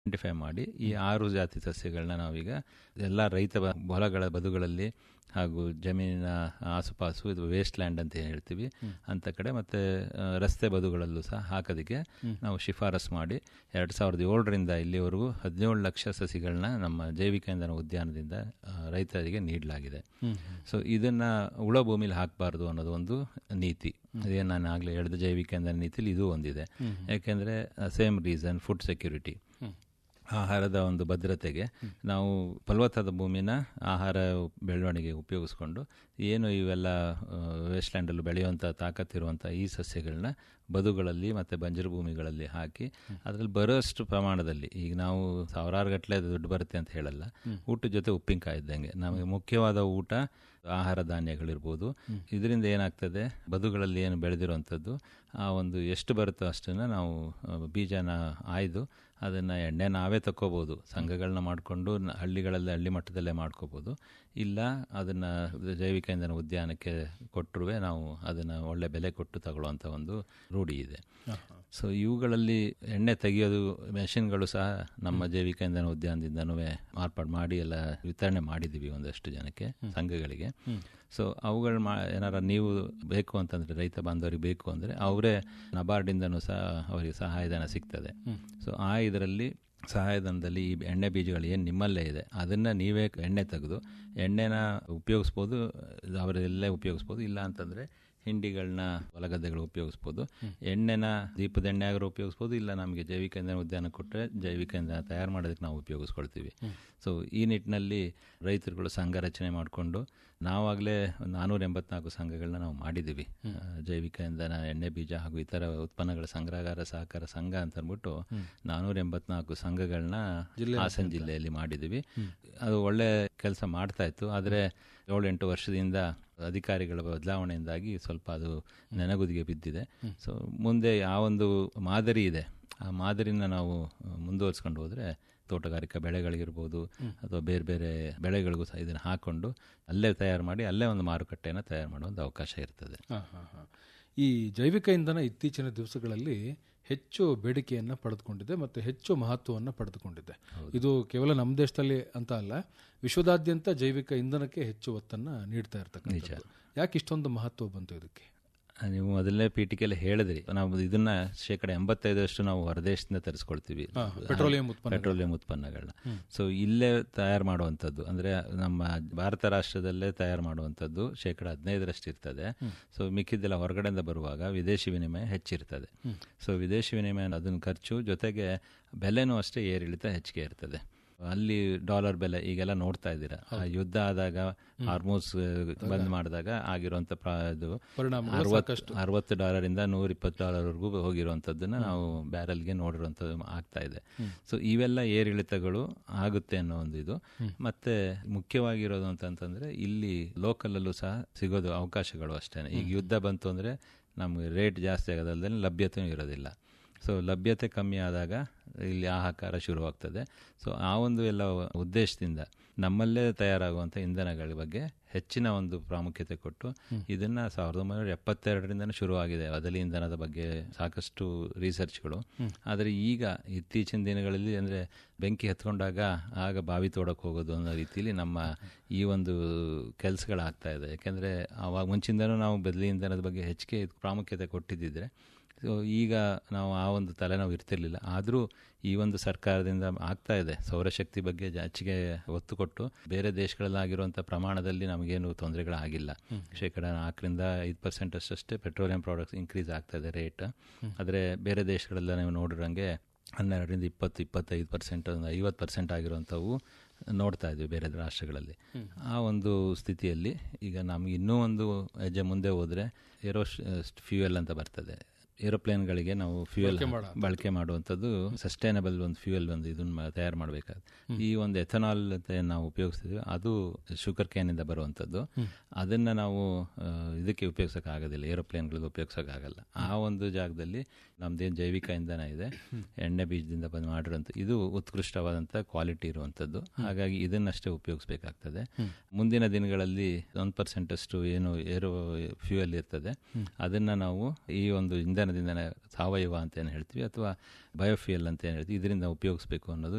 Identify ಮಾಡಿ ಈ ಆರು ಜಾತಿ ಸಸ್ಯಗಳನ್ನ ನಾವೀಗ ಎಲ್ಲ ರೈತ ಬ- ಹೊಲಗಳ ಬದುಗಳಲ್ಲಿ ಹಾಗೂ ಜಮೀನಿನ ಆಸುಪಾಸು ಇದು ವೇಸ್ಟ್ ಲ್ಯಾಂಡ್ ಅಂತ ಏನ್ ಹೇಳ್ತೀವಿ ಅಂತ ಕಡೆ ಮತ್ತೆ ಆ, ರಸ್ತೆ ಬದುಗಳಲ್ಲೂ ಸಹ ಹಾಕೋದಕ್ಕೆ ನಾವು ಶಿಫಾರಸ್ ಮಾಡಿ ಎರಡು ಸಾವಿರದ ಏಳರಿಂದ ಇಲ್ಲಿವರೆಗೂ ಹದಿನೇಳು ಲಕ್ಷ ಸಸಿಗಳನ್ನ ನಮ್ಮ ಜೈವಿಕ ಇಂಧನ ಉದ್ಯಾನದಿಂದ ಆ, ರೈತರಿಗೆ ನೀಡಲಾಗಿದೆ ಸೊ ಇದನ್ನ ಉಳ ಭೂಮಿಲಿ ಹಾಕಬಾರ್ದು ಅನ್ನೋದು ಒಂದು ನೀತಿ ಅದೇ ನಾನು ಆಗಲೇ ಹೇಳಿದ ಜೈವಿಕ ಇಂಧನ ನೀತಿಲಿ ಇದು ಒಂದಿದೆ ಯಾಕೆಂದ್ರೆ ಸೇಮ್ ರೀಸನ್ ಫುಡ್ ಸೆಕ್ಯೂರಿಟಿ ಆಹಾರದ ಒಂದು ಭದ್ರತೆಗೆ ನಾವು ಫಲವತ್ತಾದ ಭೂಮಿನ ಆಹಾರ ಬೆಳವಣಿಗೆ ಉಪಯೋಗಿಸ್ಕೊಂಡು ಏನು ಇವೆಲ್ಲ ವೇಸ್ಟ್ಲ್ಯಾಂಡಲ್ಲಿ ಬೆಳೆಯುವಂಥ ತಾಕತ್ತಿರುವಂಥ ಈ ಸಸ್ಯಗಳನ್ನ ಬದುಗಳಲ್ಲಿ ಮತ್ತು ಬಂಜರು ಭೂಮಿಗಳಲ್ಲಿ ಹಾಕಿ ಅದರಲ್ಲಿ ಬರೋಷ್ಟು ಪ್ರಮಾಣದಲ್ಲಿ ಈಗ ನಾವು ಸಾವಿರಾರು ಗಟ್ಟಲೆ ದುಡ್ಡು ಬರುತ್ತೆ ಅಂತ ಹೇಳಲ್ಲ ಊಟದ ಜೊತೆ ಉಪ್ಪಿನಕಾಯಿ ಇದ್ದಂಗೆ ನಮಗೆ ಮುಖ್ಯವಾದ ಊಟ ಆಹಾರ ಧಾನ್ಯಗಳಿರ್ಬೋದು ಇದರಿಂದ ಏನಾಗ್ತದೆ ಬದುಗಳಲ್ಲಿ ಏನು ಬೆಳೆದಿರುವಂಥದ್ದು ಆ ಒಂದು ಎಷ್ಟು ಬರುತ್ತೋ ಅಷ್ಟನ್ನು ನಾವು ಆ, ಬೀಜನ ಆಯ್ದು ಅದನ್ನು ಎಣ್ಣೆ ನಾವೇ ತಕ್ಕೋಬೋದು ಸಂಘಗಳನ್ನ ಮಾಡಿಕೊಂಡು ಹಳ್ಳಿಗಳಲ್ಲಿ ಹಳ್ಳಿ ಮಟ್ಟದಲ್ಲೇ ಮಾಡ್ಕೋಬೋದು ಇಲ್ಲ ಅದನ್ನು ಜೈವಿಕ ಇಂಧನ ಉದ್ಯಾನಕ್ಕೆ ಕೊಟ್ಟರು ನಾವು ಅದನ್ನು ಒಳ್ಳೆ ಬೆಲೆ ಕೊಟ್ಟು ತಗೊಳ್ಳುವಂಥ ಒಂದು ರೂಢಿ ಇದೆ ಸೊ ಇವುಗಳಲ್ಲಿ ಎಣ್ಣೆ ತೆಗೆಯೋದು ಮೆಷಿನ್ಗಳು ಸಹ ನಮ್ಮ ಜೈವಿಕ ಇಂಧನ ಉದ್ಯಾನದಿಂದನೂ ಮಾರ್ಪಾಡು ಮಾಡಿ ಎಲ್ಲ ವಿತರಣೆ ಮಾಡಿದ್ದೀವಿ ಒಂದಷ್ಟು ಜನಕ್ಕೆ ಸಂಘಗಳಿಗೆ ಸೊ ಅವುಗಳು ಮಾ ಏನಾರ ನೀವು ಬೇಕು ಅಂತಂದ್ರೆ ರೈತ ಬಾಂಧವರಿಗೆ ಬೇಕು ಅಂದರೆ ಅವರೇ ನಬಾರ್ಡಿಂದನೂ ಸಹ ಅವರಿಗೆ ಸಹಾಯಧನ ಸಿಗ್ತದೆ ಸೊ ಆ ಇದರಲ್ಲಿ ಸಹಾಯಧನದಲ್ಲಿ ಈ ಎಣ್ಣೆ ಬೀಜಗಳು ಏನು ನಿಮ್ಮಲ್ಲೇ ಇದೆ ಅದನ್ನು ನೀವೇ ಎಣ್ಣೆ ತೆಗೆದು ಎಣ್ಣೆನ ಉಪಯೋಗಿಸ್ಬೋದು ಅವರೆಲ್ಲೇ ಉಪಯೋಗಿಸ್ಬೋದು ಇಲ್ಲ ಅಂತಂದರೆ ಹಿಂಡಿಗಳನ್ನ ಹೊಲಗದ್ದೆಗಳು ಉಪಯೋಗಿಸ್ಬೋದು ಎಣ್ಣೆನ ದೀಪದ ಎಣ್ಣೆ ಆದರೂ ಉಪಯೋಗಿಸ್ಬೋದು ಇಲ್ಲ ನಮಗೆ ಜೈವಿಕ ಇಂಧನ ಉದ್ಯಾನ ಕೊಟ್ಟರೆ ಜೈವಿಕ ಇಂಧನ ತಯಾರು ಮಾಡೋದಕ್ಕೆ ನಾವು ಉಪಯೋಗಿಸ್ಕೊಳ್ತೀವಿ ಸೊ ಈ ನಿಟ್ಟಿನಲ್ಲಿ ರೈತರುಗಳು ಸಂಘ ರಚನೆ ಮಾಡಿಕೊಂಡು ನಾವಾಗಲೇ ನಾನೂರ ಎಂಬತ್ನಾಲ್ಕು ಸಂಘಗಳನ್ನ ನಾವು ಮಾಡಿದ್ದೀವಿ ಆ, ಜೈವಿಕ ಇಂಧನ ಎಣ್ಣೆ ಬೀಜ ಹಾಗೂ ಇತರ ಉತ್ಪನ್ನಗಳ ಸಂಗ್ರಹಗಾರ ಸಹಕಾರ ಸಂಘ ಅಂತ ಅಂದ್ಬಿಟ್ಟು ನಾನೂರ ಎಂಬತ್ನಾಲ್ಕು ಸಂಘಗಳನ್ನ ಹಾಸನ ಜಿಲ್ಲೆಯಲ್ಲಿ ಮಾಡಿದ್ದೀವಿ ಅದು ಒಳ್ಳೆ ಕೆಲಸ ಮಾಡ್ತಾ ಇತ್ತು ಆದರೆ ಏಳೆಂಟು ವರ್ಷದಿಂದ ಅಧಿಕಾರಿಗಳ ಬದಲಾವಣೆಯಿಂದಾಗಿ ಸ್ವಲ್ಪ ಅದು ನೆನಗುದಿಗೆ ಬಿದ್ದಿದೆ ಸೊ ಮುಂದೆ ಯಾವೊಂದು ಮಾದರಿ ಇದೆ ಆ ಮಾದರಿನ ನಾವು ಮುಂದುವರಿಸ್ಕೊಂಡು ಹೋದರೆ ತೋಟಗಾರಿಕಾ ಬೆಳೆಗಳಿಗಿರ್ಬೋದು ಅಥವಾ ಬೇರೆ ಬೇರೆ ಬೆಳೆಗಳಿಗೂ ಸಹ ಇದನ್ನು ಹಾಕೊಂಡು ಅಲ್ಲೇ ತಯಾರು ಮಾಡಿ ಅಲ್ಲೇ ಒಂದು ಮಾರುಕಟ್ಟೆಯನ್ನು ತಯಾರು ಮಾಡುವಂಥ ಅವಕಾಶ ಇರ್ತದೆ ಹಾ, ಹಾ, ಹಾ. ಈ ಜೈವಿಕ ಇಂಧನ ಇತ್ತೀಚಿನ ದಿವಸಗಳಲ್ಲಿ ಹೆಚ್ಚು ಬೇಡಿಕೆಯನ್ನು ಪಡೆದುಕೊಂಡಿದೆ ಮತ್ತು ಹೆಚ್ಚು ಮಹತ್ವವನ್ನು ಪಡೆದುಕೊಂಡಿದೆ ಇದು ಕೇವಲ ನಮ್ಮ ದೇಶದಲ್ಲಿ ಅಂತ ಅಲ್ಲ ವಿಶ್ವದಾದ್ಯಂತ ಜೈವಿಕ ಇಂಧನಕ್ಕೆ ಹೆಚ್ಚು ಒತ್ತನ್ನು ನೀಡ್ತಾ ಇರ್ತಕ್ಕಂಥದ್ದು ಯಾಕೆ ಇಷ್ಟೊಂದು ಮಹತ್ವ ಬಂತು ಇದಕ್ಕೆ ನೀವು ಮೊದಲನೇ ಪೀಠಿಕೆಯಲ್ಲಿ ಹೇಳಿದ್ರಿ ನಾವು ಇದನ್ನ ಶೇಕಡ ಎಂಬತ್ತೈದರಷ್ಟು ನಾವು ಹೊರದೇಶದಿಂದ ತರಿಸ್ಕೊಳ್ತೀವಿ ಪೆಟ್ರೋಲಿಯಂ ಉತ್ಪನ್ನ ಪೆಟ್ರೋಲಿಯಂ ಉತ್ಪನ್ನಗಳನ್ನ ಸೊ ಇಲ್ಲೇ ತಯಾರು ಮಾಡುವಂಥದ್ದು ಅಂದ್ರೆ ನಮ್ಮ ಭಾರತ ರಾಷ್ಟ್ರದಲ್ಲೇ ತಯಾರು ಮಾಡುವಂಥದ್ದು ಶೇಕಡ ಹದಿನೈದರಷ್ಟು ಇರ್ತದೆ ಸೊ ಮಿಕ್ಕಿದ್ದೆಲ್ಲ ಹೊರಗಡೆಯಿಂದ ಬರುವಾಗ ವಿದೇಶಿ ವಿನಿಮಯ ಹೆಚ್ಚಿರ್ತದೆ ಸೊ ವಿದೇಶಿ ವಿನಿಮಯ ಅದನ್ನ ಖರ್ಚು ಜೊತೆಗೆ ಬೆಲೆನೂ ಅಷ್ಟೇ ಏರಿಳಿತ ಹೆಚ್ಚಿಗೆ ಇರ್ತದೆ ಅಲ್ಲಿ ಡಾಲರ್ ಬೆಲೆ ಈಗೆಲ್ಲ ನೋಡ್ತಾ ಇದ್ದೀರಾ ಆ ಯುದ್ಧ ಆದಾಗ ಹಾರ್ಮೋಸ್ ಬಂದ್ ಮಾಡಿದಾಗ ಆಗಿರುವಂತ ಪ್ರ- ಇದು ಪರಿಣಾಮ ಅರವತ್ತು ಅರವತ್ತು ಡಾಲರ್ ಇಂದ ನೂರ ಇಪ್ಪತ್ತು ಡಾಲರ್ ವರೆಗೂ ಹೋಗಿರುವಂತದ್ದನ್ನ ನಾವು ಬ್ಯಾರಲ್ಗೆ ನೋಡಿರುವಂತದ್ದು ಆಗ್ತಾ ಇದೆ ಸೊ ಇವೆಲ್ಲ ಏರಿಳಿತಗಳು ಆಗುತ್ತೆ ಅನ್ನೋ ಒಂದು ಇದು ಮತ್ತೆ ಮುಖ್ಯವಾಗಿರೋದು ಅಂತಂತಂದ್ರೆ ಇಲ್ಲಿ ಲೋಕಲ್ ಅಲ್ಲೂ ಸಹ ಸಿಗೋದು ಅವಕಾಶಗಳು ಅಷ್ಟೇ ಈಗ ಯುದ್ಧ ಬಂತು ಅಂದ್ರೆ ನಮ್ಗೆ ರೇಟ್ ಜಾಸ್ತಿ ಆಗೋದಲ್ಲದೆ ಲಭ್ಯತೆಯೂ ಇರೋದಿಲ್ಲ ಸೊ ಲಭ್ಯತೆ ಕಮ್ಮಿ ಆದಾಗ ಇಲ್ಲಿ ಹಾಹಾಕಾರ ಶುರುವಾಗ್ತದೆ ಸೊ ಆ ಒಂದು ಎಲ್ಲ ಉದ್ದೇಶದಿಂದ ನಮ್ಮಲ್ಲೇ ತಯಾರಾಗುವಂಥ ಇಂಧನಗಳ ಬಗ್ಗೆ ಹೆಚ್ಚಿನ ಒಂದು ಪ್ರಾಮುಖ್ಯತೆ ಕೊಟ್ಟು ಇದನ್ನ ಸಾವಿರದ ಒಂಬೈನೂರ ಎಪ್ಪತ್ತೆರಡರಿಂದನೂ ಶುರುವಾಗಿದೆ ಬದಲಿ ಇಂಧನದ ಬಗ್ಗೆ ಸಾಕಷ್ಟು ರಿಸರ್ಚ್ಗಳು ಆದರೆ ಈಗ ಇತ್ತೀಚಿನ ದಿನಗಳಲ್ಲಿ ಅಂದರೆ ಬೆಂಕಿ ಹತ್ಕೊಂಡಾಗ ಆಗ ಬಾವಿ ತೋಡಕ್ಕೆ ಹೋಗೋದು ಅನ್ನೋ ರೀತಿಯಲ್ಲಿ ನಮ್ಮ ಈ ಒಂದು ಕೆಲಸಗಳಾಗ್ತಾ ಇದೆ ಯಾಕೆಂದರೆ ಅವಾಗ ಮುಂಚಿಂದನೂ ನಾವು ಬದಲಿ ಇಂಧನದ ಬಗ್ಗೆ ಹೆಚ್ಚಿಗೆ ಪ್ರಾಮುಖ್ಯತೆ ಕೊಟ್ಟಿದ್ದಿದ್ರೆ ಸೊ ಈಗ ನಾವು ಆ ಒಂದು ತಲೆನೋವು ಇರ್ತಿರ್ಲಿಲ್ಲ ಆದರೂ ಈ ಒಂದು ಸರ್ಕಾರದಿಂದ ಆಗ್ತಾ ಇದೆ ಸೌರಶಕ್ತಿ ಬಗ್ಗೆ ಜ- ಹೆಚ್ಚಿಗೆ ಒತ್ತು ಕೊಟ್ಟು ಬೇರೆ ದೇಶಗಳಲ್ಲಾಗಿರುವಂಥ ಪ್ರಮಾಣದಲ್ಲಿ ನಮಗೇನು ತೊಂದರೆಗಳಾಗಿಲ್ಲ ಶೇಕಡ ನಾಲ್ಕರಿಂದ ಐದು ಪರ್ಸೆಂಟ್ ಅಷ್ಟೇ ಪೆಟ್ರೋಲಿಯಂ ಪ್ರಾಡಕ್ಟ್ಸ್ ಇನ್ಕ್ರೀಸ್ ಆಗ್ತಾ ಇದೆ ರೇಟ್ ಆದರೆ ಬೇರೆ ದೇಶಗಳೆಲ್ಲ ನೀವು ನೋಡಿರಂಗೆ ಹನ್ನೆರಡರಿಂದ ಇಪ್ಪತ್ತು ಇಪ್ಪತ್ತೈದು ಪರ್ಸೆಂಟ್ ಒಂದು ಐವತ್ತು ಪರ್ಸೆಂಟ್ ಆಗಿರುವಂಥವು ನೋಡ್ತಾ ಇದ್ವಿ ಬೇರೆ ರಾಷ್ಟ್ರಗಳಲ್ಲಿ ಆ ಒಂದು ಸ್ಥಿತಿಯಲ್ಲಿ ಈಗ ನಮ್ಗೆ ಇನ್ನೂ ಒಂದು ಹೆಜ್ಜೆ ಮುಂದೆ ಹೋದರೆ ಏರೋ ಫ್ಯೂಯಲ್ ಅಂತ ಬರ್ತದೆ ಏರೋಪ್ಲೇನ್ಗಳಿಗೆ ನಾವು ಫ್ಯೂಯಲ್ ಬಳಕೆ ಮಾಡುವಂಥದ್ದು ಸಸ್ಟೈನಬಲ್ ಒಂದು ಫ್ಯೂಯಲ್ ಒಂದು ಇದನ್ನ ತಯಾರು ಮಾಡಬೇಕಾಗುತ್ತೆ ಈ ಒಂದು ಎಥನಾಲ್ ಅಂತ ಏನ್ ನಾವು ಉಪಯೋಗಿಸ್ತೀವಿ ಅದು ಶುಗರ್ ಕ್ಯಾನಿಂದ ಬರುವಂಥದ್ದು ಅದನ್ನ ನಾವು ಆ, ಇದಕ್ಕೆ ಉಪಯೋಗಿಸೋಕೆ ಆಗೋದಿಲ್ಲ ಏರೋಪ್ಲೇನ್ಗಳಿಗೆ ಉಪಯೋಗಿಸೋಕೆ ಆಗಲ್ಲ ಆ ಒಂದು ಜಾಗದಲ್ಲಿ ನಮ್ದೇನು ಜೈವಿಕ ಇಂಧನ ಇದೆ ಎಣ್ಣೆ ಬೀಜದಿಂದ ಬಂದು ಮಾಡಿರುವಂಥ ಇದು ಉತ್ಕೃಷ್ಟವಾದಂಥ ಕ್ವಾಲಿಟಿ ಇರುವಂಥದ್ದು ಹಾಗಾಗಿ ಇದನ್ನಷ್ಟೇ ಉಪಯೋಗಿಸಬೇಕಾಗ್ತದೆ ಮುಂದಿನ ದಿನಗಳಲ್ಲಿ ಒಂದು ಪರ್ಸೆಂಟ್ ಅಷ್ಟು ಏನು ಏರೋ ಫ್ಯೂಯಲ್ ಇರ್ತದೆ ಅದನ್ನ ನಾವು ಈ ಒಂದು ಇಂಧನದಿಂದ ಸಾವಯವ ಅಂತ ಏನು ಹೇಳ್ತೀವಿ ಅಥವಾ ಬಯೋಫ್ಯೂಯಲ್ ಅಂತ ಏನು ಹೇಳ್ತೀವಿ ಇದರಿಂದ ಉಪಯೋಗಿಸ್ಬೇಕು ಅನ್ನೋದು